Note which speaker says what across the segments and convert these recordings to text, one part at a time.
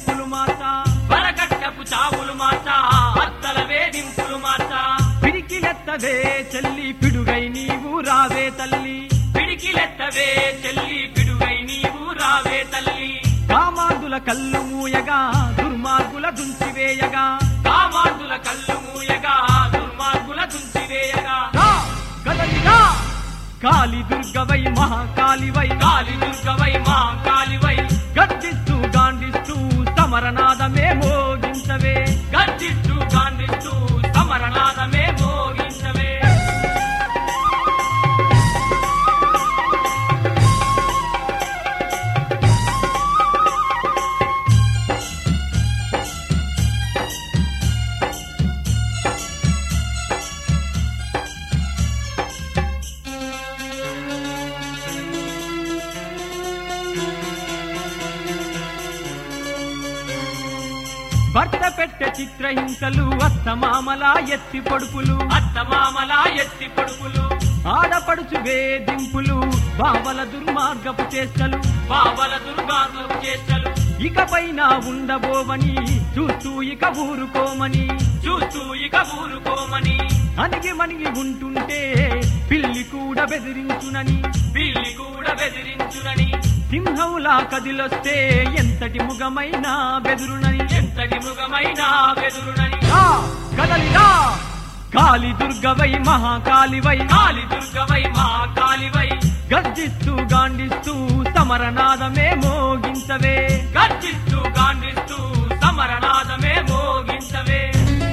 Speaker 1: వేధింపులు మాత
Speaker 2: వరకట్టపు చావులు మార్చ అత్తల వేధింపులు మార్చ
Speaker 1: పిడికిలెత్తవే చెల్లి పిడుగై నీవు రావే తల్లి
Speaker 2: పిడికిలెత్తవే చెల్లి పిడుగై నీవు రావే తల్లి
Speaker 1: కామాందుల కళ్ళు మూయగా దుర్మార్గుల దుంచివేయగా
Speaker 2: కామాంతుల కళ్ళు మూయగా దుర్మార్గుల తుంచివేయగా
Speaker 1: రా, కదలిరా కాలి దుర్గవై మహాకాలివై
Speaker 2: కాలి దుర్గవై మా కాలివై
Speaker 1: గర్జిస్తూ గాండిస్తూ సమరనాదమే మోగించవే
Speaker 2: గర్జిస్తూ గాంధిస్తూ సమరనాదమే మోగించవే
Speaker 1: భర్త పెట్టె చిత్రహింసలు అత్తమామల ఎత్తి పొడుపులు
Speaker 2: అత్తమామల ఎత్తి పొడుపులు
Speaker 1: ఆడపడుచు వేధింపులు బావల దుర్మార్గపు చేష్టలు
Speaker 2: బావల దుర్గార్గపు చేష్టలు
Speaker 1: ఇకపైన ఉండబోవని చూస్తూ ఇక ఊరుకోమని
Speaker 2: చూస్తూ ఇక ఊరుకోమని
Speaker 1: అణిగి మణిగి ఉంటుంటే పిల్లి కూడా బెదిరించునని
Speaker 2: పిల్లి కూడా బెదిరించునని
Speaker 1: సింహంలా కదిలొస్తే ఎంతటి ముగమైన బెదురునని
Speaker 2: ఎంతటి మృగమైనా బెదురునని
Speaker 1: రా, కదలిరా కాలి దుర్గవై మహాకాలివై
Speaker 2: కాలి దుర్గవై మా కాలివై
Speaker 1: గర్జిస్తూ గాండిస్తూ సమరనాదమే మోగించవే
Speaker 2: గర్జిస్తూ గాంధిస్తూ సమరనాదమే మోగించవే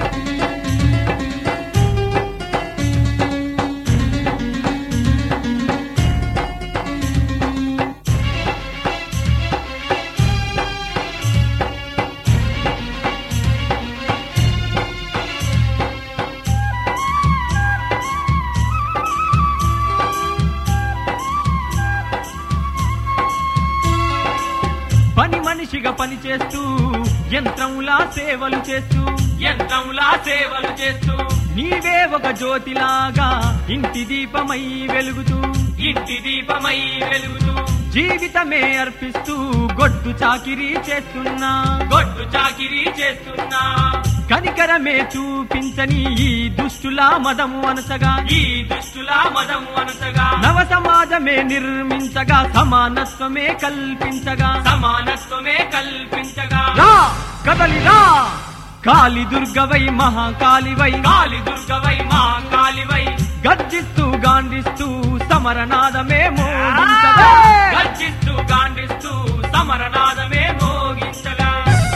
Speaker 1: పని మనిషిగా పని చేస్తూ యంత్రంలా సేవలు చేస్తూ
Speaker 2: యంత్రంలా సేవలు చేస్తూ
Speaker 1: నీవే ఒక జ్యోతిలాగా ఇంటి దీపమై వెలుగుతూ
Speaker 2: ఇంటి దీపమై వెలుగుతూ
Speaker 1: జీవితమే అర్పిస్తూ గొడ్డు చాకిరీ చేస్తున్నా
Speaker 2: గొడ్డు చాకిరీ చేస్తున్నా
Speaker 1: కనికరమే చూపించని ఈ దుష్టుల మదము అనసగా
Speaker 2: ఈ దుష్టుల మదము అనసగా
Speaker 1: నవ సమాజమే నిర్మించగా సమానత్వమే కల్పించగా
Speaker 2: సమానత్వమే కల్పించగా
Speaker 1: రా కదలిరా కాలి దుర్గవై మహాకాలివై
Speaker 2: కాలి దుర్గవై మా కాలివై
Speaker 1: గర్జిస్తూ గాండిస్తూ సమరనాదమే మోగించగా
Speaker 2: గర్జిస్తూ గాండిస్తూ సమరనాదమే మోగించగా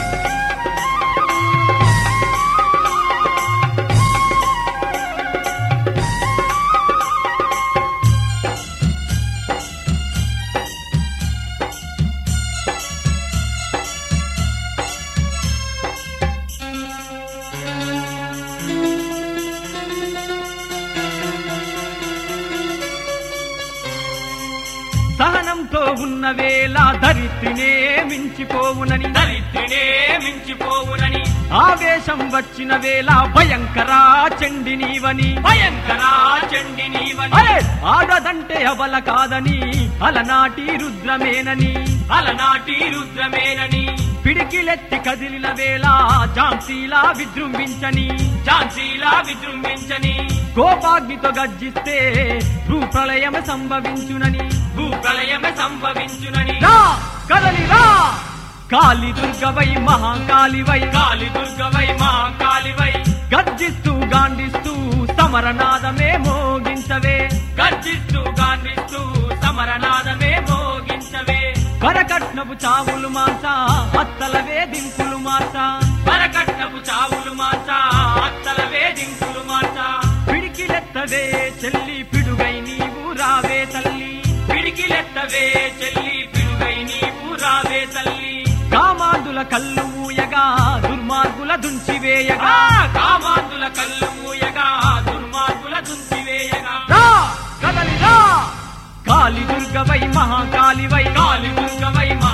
Speaker 1: సహనంతో ఉన్న వేళ దరిద్రినే మించిపోవునని
Speaker 2: దరిద్రినే మించిపోవునని
Speaker 1: ఆవేశం వచ్చిన వేళ భయంకరా చెండి నీవని
Speaker 2: భయంకరా చండి నీవని
Speaker 1: అరే ఆడదంటే అవల కాదని అలనాటి రుద్రమేనని
Speaker 2: అలనాటి రుద్రమేనని
Speaker 1: పిడికిలెత్తి కదిలిన వేళ ఝాన్సీలా విజృంభించని
Speaker 2: ఝాన్సీలా విజృంభించని
Speaker 1: కోపాగ్నితో గర్జిస్తే భూప్రళయం సంభవించునని
Speaker 2: భూప్రళయమే సంభవించునని
Speaker 1: రా కదలిరా కాలి దుర్గవై మహాకాలివై
Speaker 2: కాలి దుర్గవై మా కాలివై
Speaker 1: గర్జిస్తూ గాండిస్తూ సమరనాదమే మోగించవే
Speaker 2: గర్జిస్తూ గాంధిస్తూ సమరనాదమే మోగించవే
Speaker 1: వరకట్నపు చావులు మాస అత్తల వేధింపులు మాస
Speaker 2: వరకట్నపు చావులు మాచ అత్తల వేధింపులు మాచ
Speaker 1: పిడికిలెత్తవే చెల్లి పిడుగై నీవు రావే తల్లి
Speaker 2: పిడికిలెత్తవే చెల్లి పిడుగై నీవు రావే తల్లి
Speaker 1: కామాందుల కళ్ళు మూయగా దుర్మార్గుల దుంచివేయగా
Speaker 2: ఆ కామాంతుల కళ్ళు మూయగా దుర్మార్గుల దుంచివేయగా
Speaker 1: రా కదలిరా కాలి దుర్గవై మహాకాలివై
Speaker 2: కాలి దుర్గవై మా